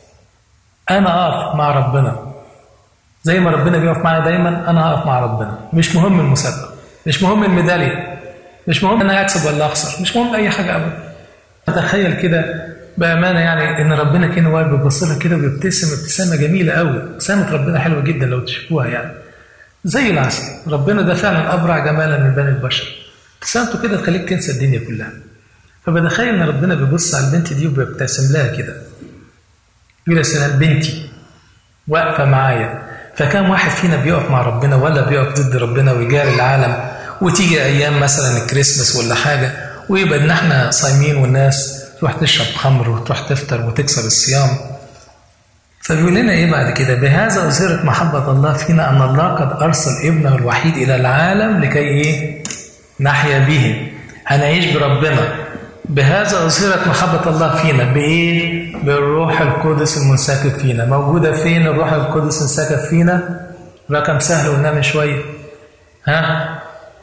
انا اقف مع ربنا زي ما ربنا بيقف معايا دايما انا هقف مع ربنا مش مهم المسابقه مش مهم الميداليه مش مهم انا اكسب ولا اخسر مش مهم اي حاجه ابدا اتخيل كده بامانه يعني ان ربنا كان واقف بيبص لها كده وبيبتسم ابتسامه جميله قوي ابتسامه ربنا حلوه جدا لو تشوفوها يعني زي العسل ربنا ده فعلا ابرع جمالا من بني البشر ابتسامته كده تخليك تنسى الدنيا كلها فبتخيل ان ربنا بيبص على البنت دي وبيبتسم لها كده يقول يا سلام بنتي واقفه معايا فكم واحد فينا بيقف مع ربنا ولا بيقف ضد ربنا ويجاري العالم وتيجي ايام مثلا الكريسماس ولا حاجه ويبقى ان احنا صايمين والناس تروح تشرب خمر وتروح تفطر وتكسر الصيام فبيقول لنا ايه بعد كده بهذا اظهرت محبه الله فينا ان الله قد ارسل ابنه الوحيد الى العالم لكي ايه نحيا به هنعيش بربنا بهذا أظهرت محبة الله فينا بإيه؟ بالروح القدس المنسكب فينا موجودة فين الروح القدس انسكب فينا؟ رقم سهل قلناه من شوية ها؟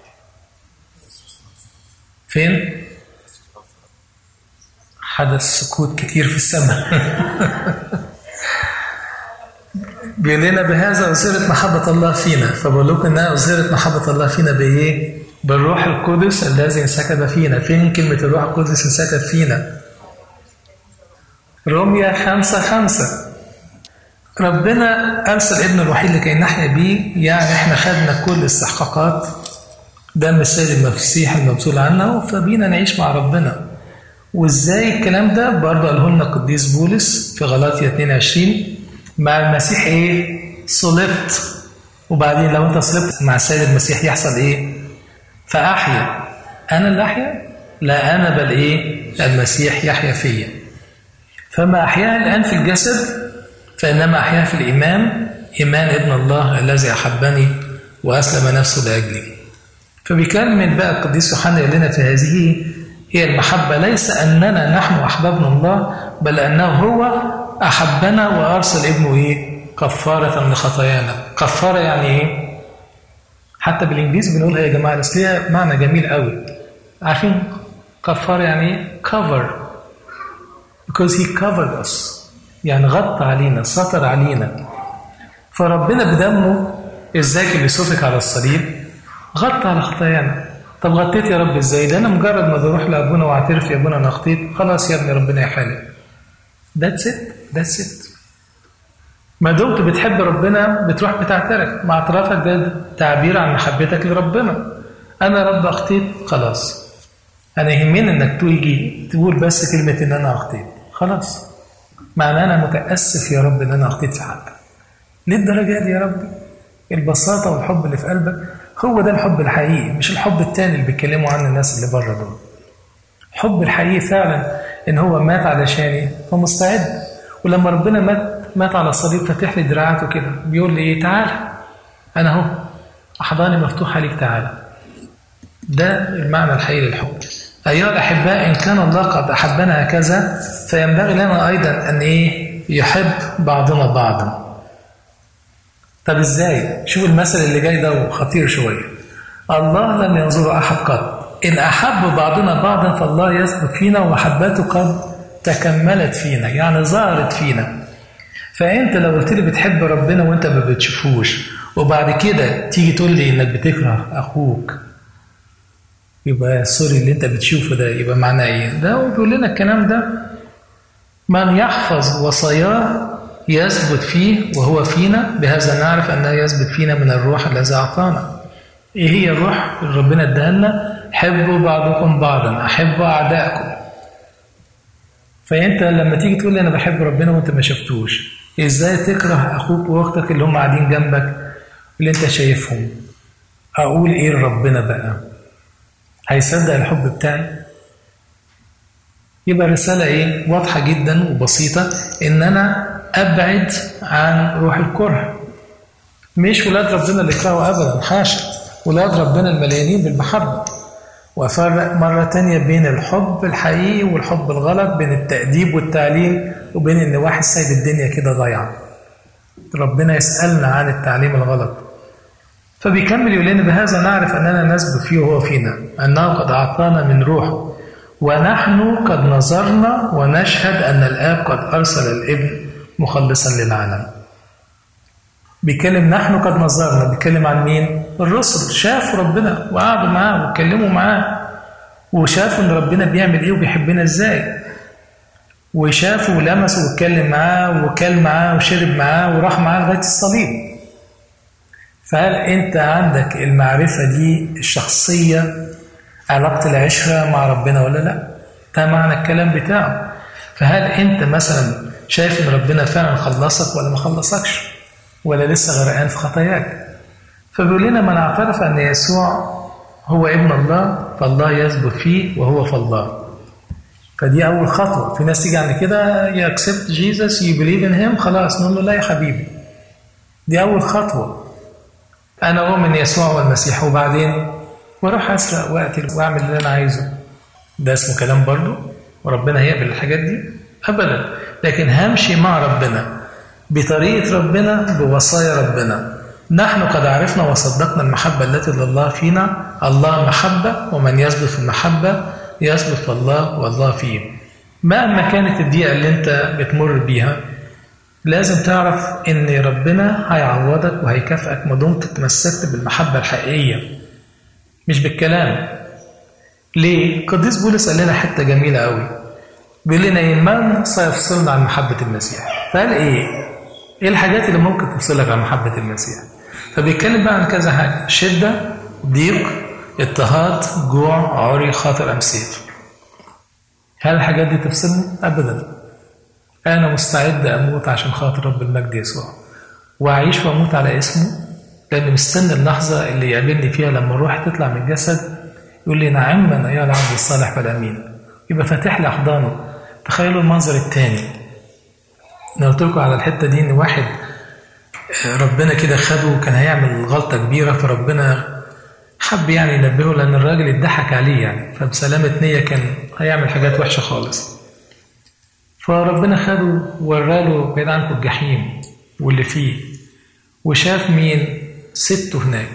فين؟ حدث سكوت كتير في السماء بيقول لنا بهذا أظهرت محبة الله فينا فبقول لكم إنها أظهرت محبة الله فينا بإيه؟ بالروح القدس الذي انسكب فينا فين كلمة الروح القدس انسكب فينا؟ روميا خمسة خمسة ربنا أرسل ابن الوحيد لكي نحيا بيه يعني احنا خدنا كل استحقاقات دم السيد المسيح المبذول عنا فبينا نعيش مع ربنا وازاي الكلام ده برضه قاله لنا القديس بولس في غلاطيا 22 مع المسيح ايه؟ صلبت وبعدين لو انت صلبت مع السيد المسيح يحصل ايه؟ فأحيا أنا اللي أحيا؟ لا أنا بل إيه؟ المسيح يحيا فيا فما أحياه الآن في الجسد فإنما أحياه في الإيمان إيمان ابن الله الذي أحبني وأسلم نفسه لأجلي فبيكمل بقى القديس يوحنا يقول لنا في هذه هي المحبة ليس أننا نحن أحببنا الله بل أنه هو أحبنا وأرسل ابنه إيه؟ كفارة لخطايانا كفارة يعني إيه؟ حتى بالإنجليزي بنقولها يا جماعة بس ليها معنى جميل قوي عارفين كفارة يعني إيه؟ cover because he covered us يعني غطى علينا سطر علينا فربنا بدمه الزاكي اللي سفك على الصليب غطى على خطايانا طب غطيت يا رب ازاي ده انا مجرد ما بروح لابونا واعترف يا ابونا انا اخطيت خلاص يا ابني ربنا يحالي ذاتس ات ذاتس ات ما دمت بتحب ربنا بتروح بتعترف مع اعترافك ده تعبير عن محبتك لربنا انا رب اخطيت خلاص انا يهمني انك تيجي تقول بس كلمه ان انا اخطيت خلاص معناه انا متاسف يا رب ان انا اخطيت في حقك للدرجه دي يا رب البساطه والحب اللي في قلبك هو ده الحب الحقيقي مش الحب التاني اللي بيتكلموا عنه الناس اللي بره دول الحب الحقيقي فعلا ان هو مات علشاني فمستعد ولما ربنا مات مات على الصليب فاتح لي دراعاته كده بيقول لي ايه تعال انا اهو احضاني مفتوحه ليك تعال ده المعنى الحقيقي للحب ايها الاحباء ان كان الله قد احبنا هكذا فينبغي لنا ايضا ان ايه يحب بعضنا بعضا طب ازاي شوف المثل اللي جاي ده خطير شويه الله لم ينظر احد قط ان احب بعضنا بعضا فالله يثبت فينا ومحبته قد تكملت فينا يعني ظهرت فينا فانت لو قلت لي بتحب ربنا وانت ما بتشوفوش وبعد كده تيجي تقول لي انك بتكره اخوك يبقى سوري اللي انت بتشوفه ده يبقى معناه ايه ده بيقول لنا الكلام ده من يحفظ وصاياه يثبت فيه وهو فينا بهذا نعرف انه يثبت فينا من الروح الذي اعطانا ايه هي الروح اللي ربنا اداها لنا حبوا بعضكم بعضا احبوا اعدائكم فانت لما تيجي تقول لي انا بحب ربنا وانت ما شفتوش ازاي تكره اخوك واختك اللي هم قاعدين جنبك اللي انت شايفهم اقول ايه لربنا بقى هيصدق الحب بتاعي يبقى الرسالة ايه واضحة جدا وبسيطة ان انا ابعد عن روح الكره مش ولاد ربنا اللي يكرهوا ابدا حاشا ولاد ربنا المليانين بالمحبة وافرق مرة تانية بين الحب الحقيقي والحب الغلط بين التأديب والتعليم وبين ان واحد سايب الدنيا كده ضايعة ربنا يسألنا عن التعليم الغلط فبيكمل يقول لنا بهذا نعرف أننا نثبت فيه وهو فينا أنه قد أعطانا من روحه ونحن قد نظرنا ونشهد أن الآب قد أرسل الابن مخلصا للعالم بيتكلم نحن قد نظرنا بيتكلم عن مين؟ الرسل شافوا ربنا وقعدوا معاه واتكلموا معاه وشافوا ان ربنا بيعمل ايه وبيحبنا ازاي وشافوا ولمسوا واتكلم معاه وكل معاه وشرب معاه وراح معاه لغايه الصليب فهل انت عندك المعرفه دي الشخصيه علاقه العشره مع ربنا ولا لا ده معنى الكلام بتاعه فهل انت مثلا شايف ان ربنا فعلا خلصك ولا ما خلصكش ولا لسه غرقان في خطاياك فبيقول لنا من اعترف ان يسوع هو ابن الله فالله يثبت فيه وهو في الله فدي اول خطوه في ناس تيجي عند كده يا اكسبت جيسس يو بليف ان هيم خلاص نقول له لا يا حبيبي دي اول خطوه انا اؤمن يسوع والمسيح وبعدين واروح اسرق واقتل واعمل اللي انا عايزه ده اسمه كلام برضه وربنا هيقبل الحاجات دي ابدا لكن همشي مع ربنا بطريقه ربنا بوصايا ربنا نحن قد عرفنا وصدقنا المحبة التي لله فينا الله محبة ومن يثبت في المحبة يثبت في الله والله فيه مهما كانت الدقيقة اللي انت بتمر بيها لازم تعرف ان ربنا هيعوضك وهيكافئك ما دمت تمسكت بالمحبة الحقيقية مش بالكلام ليه؟ قديس بولس قال لنا حتة جميلة قوي بيقول لنا إيه؟ من سيفصلنا عن محبة المسيح فقال ايه؟ ايه الحاجات اللي ممكن تفصلك عن محبة المسيح؟ فبيتكلم بقى عن كذا حاجة شدة ضيق اضطهاد جوع عري خاطر أم سيف هل الحاجات دي تفصلني؟ أبدا أنا مستعد أموت عشان خاطر رب المجد يسوع وأعيش وأموت على اسمه لأن مستني اللحظة اللي يقابلني فيها لما الروح تطلع من الجسد يقول لي نعما أيها العبد الصالح والأمين يبقى فاتح لي أحضانه تخيلوا المنظر التاني أنا قلت لكم على الحتة دي إن واحد ربنا كده خده وكان هيعمل غلطة كبيرة فربنا حب يعني ينبهه لأن الراجل اتضحك عليه يعني فبسلامة نية كان هيعمل حاجات وحشة خالص فربنا خده ووراله بعيد عنكم الجحيم واللي فيه وشاف مين سته هناك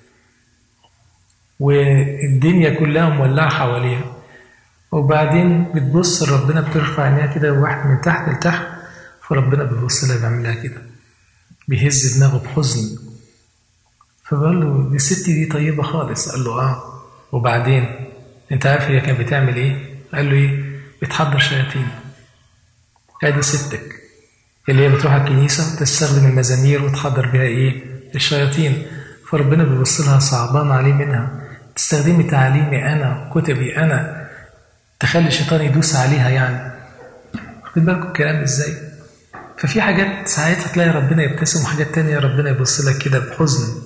والدنيا كلها مولعة حواليها وبعدين بتبص ربنا بترفع عينيها كده واحد من تحت لتحت فربنا بيبص لها بيعملها كده بيهز دماغه بحزن فبقول له دي الست دي طيبة خالص قال له اه وبعدين انت عارف هي كانت بتعمل ايه قال له ايه بتحضر شياطين ادي ستك اللي هي بتروح الكنيسة تستخدم المزامير وتحضر بها ايه الشياطين فربنا بيبص لها صعبان عليه منها تستخدمي تعاليمي انا كتبي انا تخلي الشيطان يدوس عليها يعني خد بالكم الكلام ازاي ففي حاجات ساعتها تلاقي ربنا يبتسم وحاجات تانية ربنا يبص لك كده بحزن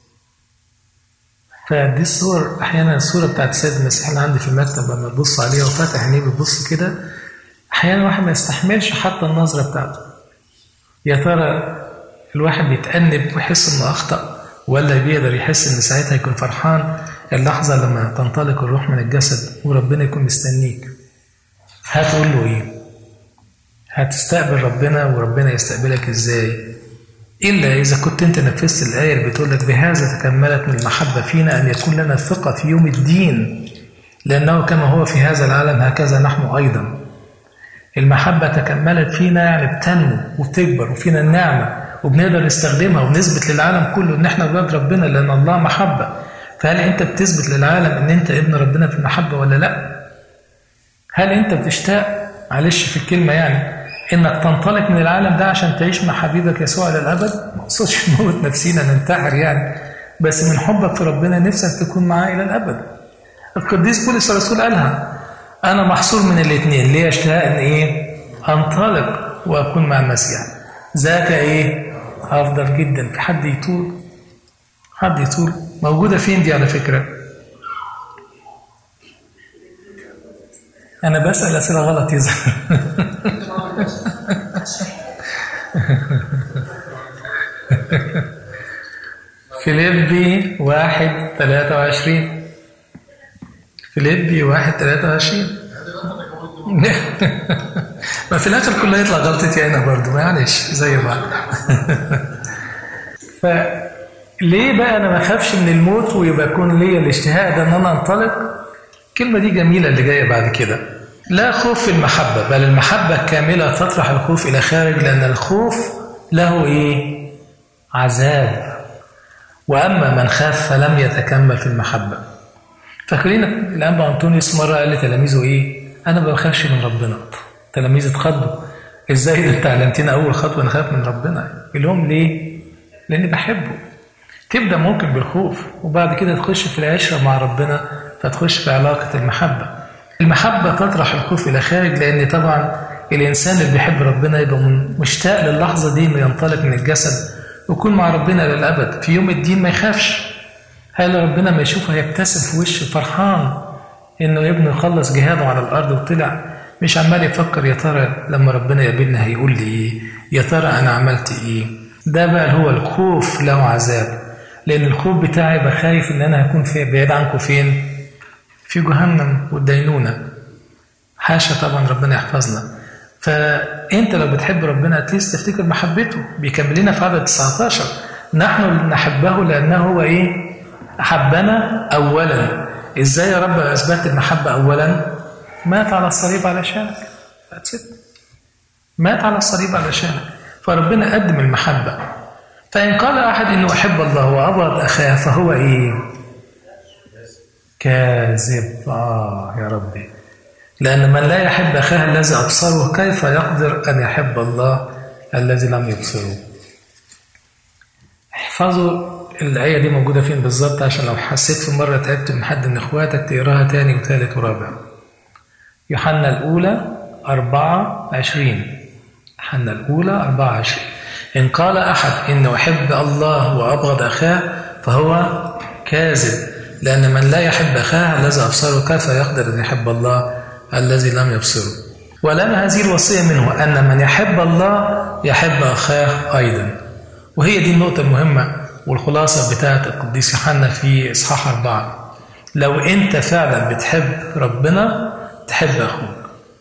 فدي الصور احيانا الصوره بتاعت السيد المسيح اللي عندي في المكتب لما تبص عليها وفاتح عينيه بتبص كده احيانا الواحد ما يستحملش حتى النظره بتاعته يا ترى الواحد بيتأنب ويحس انه اخطأ ولا بيقدر يحس ان ساعتها يكون فرحان اللحظه لما تنطلق الروح من الجسد وربنا يكون مستنيك هتقول له ايه هتستقبل ربنا وربنا يستقبلك ازاي إلا إذا كنت أنت نفذت الآية اللي بتقول لك بهذا تكملت من المحبة فينا أن يكون لنا الثقة في يوم الدين لأنه كما هو في هذا العالم هكذا نحن أيضا المحبة تكملت فينا يعني بتنمو وبتكبر وفينا النعمة وبنقدر نستخدمها ونثبت للعالم كله إن إحنا أولاد ربنا لأن الله محبة فهل أنت بتثبت للعالم إن أنت ابن ربنا في المحبة ولا لأ؟ هل أنت بتشتاق معلش في الكلمة يعني انك تنطلق من العالم ده عشان تعيش مع حبيبك يسوع للابد ما اقصدش نموت نفسينا ننتحر يعني بس من حبك في ربنا نفسك تكون معاه الى الابد القديس بولس الرسول قالها انا محصور من الاثنين ليه اشتهاء ان ايه انطلق واكون مع المسيح ذاك ايه افضل جدا في حد يطول حد يطول موجوده فين دي على فكره انا بسال اسئله غلط يظهر فيليبي واحد ثلاثة وعشرين فيليبي واحد ثلاثة وعشرين ما في الآخر كله يطلع غلطتي أنا برضه معلش زي بعض فليه بقى أنا ما أخافش من الموت ويبقى يكون ليا الاشتهاء ده إن أنا أنطلق الكلمة دي جميلة اللي جاية بعد كده لا خوف في المحبة بل المحبة الكاملة تطرح الخوف إلى خارج لأن الخوف له إيه؟ عذاب وأما من خاف فلم يتكمل في المحبة فاكرين الأنبا أنطونيوس مرة قال لتلاميذه إيه؟ أنا ما بخافش من ربنا تلاميذ اتخضوا إزاي ده أنت علمتنا أول خطوة نخاف من ربنا يقول لهم ليه؟ لأني بحبه تبدأ ممكن بالخوف وبعد كده تخش في العشرة مع ربنا فتخش في علاقة المحبة المحبة تطرح الخوف إلى خارج لأن طبعا الإنسان اللي بيحب ربنا يبقى مشتاق للحظة دي إنه ينطلق من الجسد ويكون مع ربنا للأبد في يوم الدين ما يخافش هل ربنا ما يشوفه هيبتسم في وشه فرحان إنه ابنه يخلص جهاده على الأرض وطلع مش عمال يفكر يا ترى لما ربنا يقابلنا هيقول لي إيه يا ترى أنا عملت إيه ده بقى هو الخوف له عذاب لأن الخوف بتاعي بقى خايف إن أنا هكون في بعيد عنكم فين في جهنم والدينونة حاشا طبعا ربنا يحفظنا فأنت لو بتحب ربنا اتليست تفتكر محبته بيكمل لنا في عدد 19 نحن نحبه لأنه هو إيه أحبنا أولا إزاي يا رب أثبت المحبة أولا مات على الصليب علشانك مات على الصليب علشانك فربنا قدم المحبة فإن قال أحد إنه أحب الله وأبغض أخاه فهو إيه؟ كاذب آه يا ربي لأن من لا يحب أخاه الذي أبصره كيف يقدر أن يحب الله الذي لم يبصره احفظوا الآية دي موجودة فين بالظبط عشان لو حسيت في مرة تعبت من حد من إخواتك تقراها تاني وتالت ورابع يوحنا الأولى أربعة عشرين يوحنا الأولى أربعة عشرين إن قال أحد إنه أحب الله وأبغض أخاه فهو كاذب لأن من لا يحب أخاه الذي أبصره كيف يقدر أن يحب الله الذي لم يبصره ولنا هذه الوصية منه أن من يحب الله يحب أخاه أيضا وهي دي النقطة المهمة والخلاصة بتاعت القديس يوحنا في إصحاح أربعة لو أنت فعلا بتحب ربنا تحب أخوك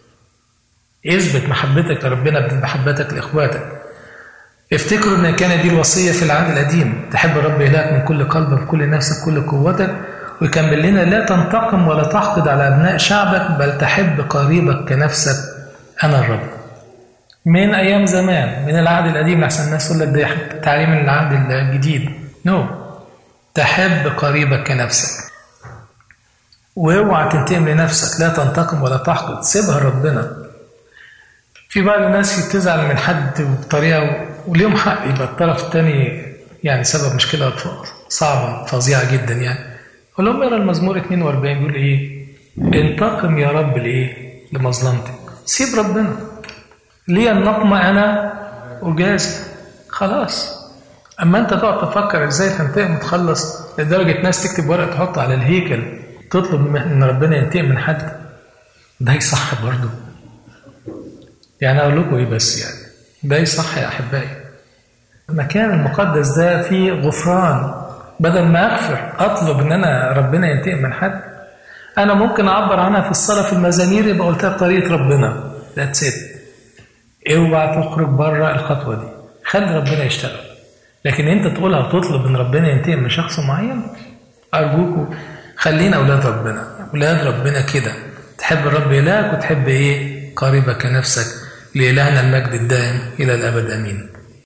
اثبت محبتك لربنا بمحبتك لإخواتك افتكروا ان كانت دي الوصيه في العهد القديم تحب الرب الهك من كل قلبك بكل نفسك بكل قوتك ويكمل لنا لا تنتقم ولا تحقد على ابناء شعبك بل تحب قريبك كنفسك انا الرب من ايام زمان من العهد القديم لحسن الناس تقول لك ده تعليم من العهد الجديد نو no. تحب قريبك كنفسك واوعى تنتقم لنفسك لا تنتقم ولا تحقد سيبها لربنا في بعض الناس تزعل من حد بطريقه وليهم حق يبقى الطرف الثاني يعني سبب مشكله صعبه فظيعه جدا يعني قول لهم اقرا المزمور 42 بيقول ايه؟ انتقم يا رب لايه؟ لمظلمتك سيب ربنا لي النقمه انا اجازي خلاص اما انت تقعد تفكر ازاي تنتقم وتخلص لدرجه ناس تكتب ورقه تحط على الهيكل تطلب ان ربنا ينتقم من حد ده يصح برضه يعني اقول لكم ايه بس يعني ده يصح يا احبائي المكان المقدس ده فيه غفران بدل ما اغفر اطلب ان انا ربنا ينتقم من حد انا ممكن اعبر عنها في الصلاه في المزامير يبقى قلتها بطريقه ربنا ذاتس ات اوعى تخرج بره الخطوه دي خلي ربنا يشتغل لكن انت تقولها وتطلب ان ربنا ينتقم من شخص معين ارجوكوا خلينا اولاد ربنا اولاد ربنا كده تحب الرب الهك وتحب ايه قريبك كنفسك لإلهنا المجد الدائم إلى الأبد أمين